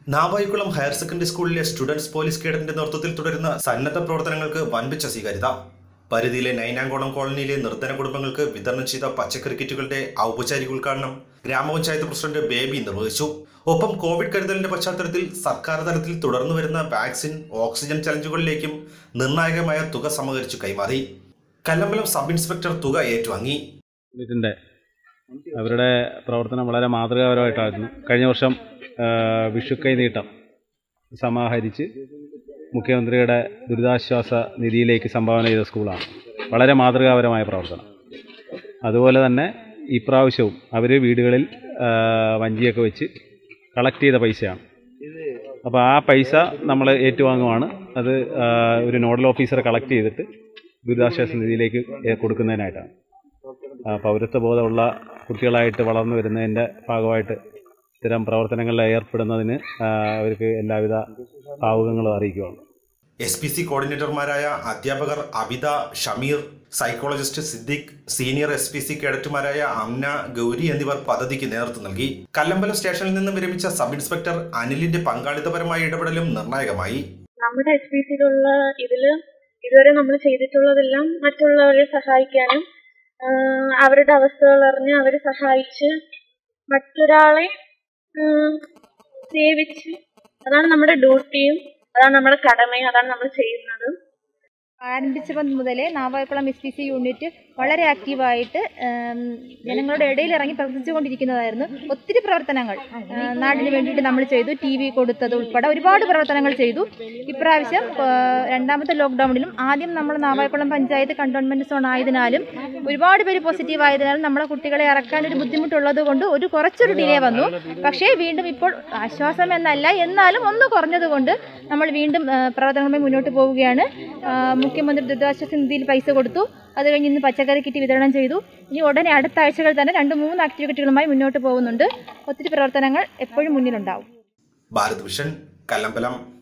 Navaikulam higher secondary സ്കൂളിലെ students police കേഡറ്റിന്റെ നേതൃത്വത്തിൽ തുടരുന്ന സന്നദ്ധ പ്രവർത്തനങ്ങൾക്ക് വൻപിച്ച സ്വീകാര്യത പരിധിയിലെ നൈനാങ്കോണം കോളനിയിലെ നിർധന കുടുംബങ്ങൾക്ക് വിതരണം ചെയ്ത പച്ചക്കറി കിറ്റുകളുടെ ഔപചാരിക ഉദ്ഘാടനം ഗ്രാമപഞ്ചായത്ത് പ്രസിഡന്റ് ബേബി നിർവഹിച്ചു ഒപ്പം കോവിഡ് കരുതലിന്റെ പശ്ചാത്തലത്തിൽ സർക്കാർ തലത്തിൽ തുടർന്നു വരുന്ന വാക്സിൻ ഓക്സിജൻ ചലഞ്ചുകളിലേക്കും നിർണായകമായ തുക സമകരിച്ചു കൈമാറി കല്ലമ്പലം സബ് ഇൻസ്പെക്ടർ തുക ഏറ്റുവാങ്ങി യൂണിറ്റിൻ്റെ അവരുടെ പ്രവർത്തനം വളരെ മാതൃകാപരമായിട്ടായിരുന്നു കഴിഞ്ഞ വർഷം ആ, വിഷുക്കൈ നീട്ടം സമാഹരിച്ച് മുഖ്യമന്ത്രിയുടെ ദുരിതാശ്വാസ നിധിയിലേക്ക് സംഭാവന ചെയ്ത സ്കൂളാണ് വളരെ മാതൃകാപരമായ പ്രവർത്തനം അതുപോലെ തന്നെ ഇപ്രാവശ്യവും അവർ വീടുകളിൽ ആ, വഞ്ചിയൊക്കെ വെച്ച് കളക്ട് ചെയ്ത പൈസയാണ് അപ്പോൾ ആ പൈസ നമ്മൾ ഏറ്റുവാങ്ങുവാണ് അത് ആ, ഒരു നോഡൽ ഓഫീസറെ കളക്ട് ചെയ്തിട്ട് ദുരിതാശ്വാസ നിധിയിലേക്ക് ഏ, കൊടുക്കുന്നതിനായിട്ടാണ് ആ, പൗരത്വ ബോധമുള്ള കുട്ടികളായിട്ട് വളർന്നു വരുന്നതിൻ്റെ ഭാഗമായിട്ട് ഇത്തരം പ്രവർത്തനങ്ങളിൽ ഏർപ്പെടുന്നതിന് ആ, അവർക്ക് എല്ലാവിധ ഭാവുകങ്ങളും അറിയിക്കുകയാണ് എസ് പി സി കോർഡിനേറ്റർമാരായ അധ്യാപകർ Abitha Shameer psychologist Siddique senior S P C കേഡറ്റുമാരായ അംന ഗൗരി എന്നിവർ പദ്ധതിക്ക് നേതൃത്വം നൽകി കല്ലമ്പലം സ്റ്റേഷനിൽ നിന്ന് വിരമിച്ച സബ് ഇൻസ്പെക്ടർ അനിലിന്റെ പങ്കാളിത്തപരമായ ഇടപെടലും നിർണായകമായി നമ്മുടെ എസ് പി സിയിലുള്ള ഇതില് ഇതുവരെ നമ്മൾ ചെയ്തിട്ടുള്ളതെല്ലാം മറ്റുള്ളവരെ സഹായിക്കാനും ആഹ് അവരുടെ അവസ്ഥകൾ അറിഞ്ഞ് അവരെ സഹായിച്ച് മറ്റൊരാളെ ആഹ് സേവിച്ച് അതാണ് നമ്മുടെ ഡ്യൂട്ടിയും അതാണ് നമ്മുടെ കടമയും അതാണ് നമ്മൾ ചെയ്യുന്നത് ആരംഭിച്ചപ്പോൾ മുതലേ Navaikulam S P C unit വളരെ ആക്റ്റീവായിട്ട് ഉം, ജനങ്ങളുടെ ഇടയിൽ ഇറങ്ങി പ്രവർത്തിച്ചുകൊണ്ടിരിക്കുന്നതായിരുന്നു ഒത്തിരി പ്രവർത്തനങ്ങൾ ആ, നാടിന് വേണ്ടിയിട്ട് നമ്മൾ ചെയ്തു ടി വി കൊടുത്തത് ഉൾപ്പെടെ ഒരുപാട് പ്രവർത്തനങ്ങൾ ചെയ്തു ഇപ്രാവശ്യം ആ, രണ്ടാമത്തെ ലോക്ക്ഡൗണിലും ആദ്യം നമ്മൾ നാവായക്കുളം പഞ്ചായത്ത് കണ്ടോൺമെന്റ് സോൺ ആയതിനാലും ഒരുപാട് പേര് പോസിറ്റീവ് ആയതിനാലും നമ്മളെ കുട്ടികളെ ഇറക്കാൻ ഒരു ബുദ്ധിമുട്ടുള്ളത് കൊണ്ട് ഒരു കുറച്ചൊരു ഡിലേ വന്നു പക്ഷേ വീണ്ടും ഇപ്പോൾ ആശ്വാസം എന്നല്ല എന്നാലും ഒന്ന് കുറഞ്ഞതുകൊണ്ട് നമ്മൾ വീണ്ടും ആ, പ്രവർത്തനങ്ങളുമായി മുന്നോട്ട് പോവുകയാണ് ആ, മുഖ്യമന്ത്രി ദുരിതാശ്വാസ നിധിയിൽ പൈസ കൊടുത്തു അത് കഴിഞ്ഞ് ഇന്ന് പച്ചക്കറി കിറ്റ് വിതരണം ചെയ്തു ഇനി ഉടനെ അടുത്ത ആഴ്ചകൾ തന്നെ രണ്ട് മൂന്ന് ആക്ടിവിറ്റികളുമായി മുന്നോട്ട് പോകുന്നുണ്ട് ഒത്തിരി പ്രവർത്തനങ്ങൾ എപ്പോഴും മുന്നിലുണ്ടാവും ഭാരത് വിഷൻ കല്ലമ്പലം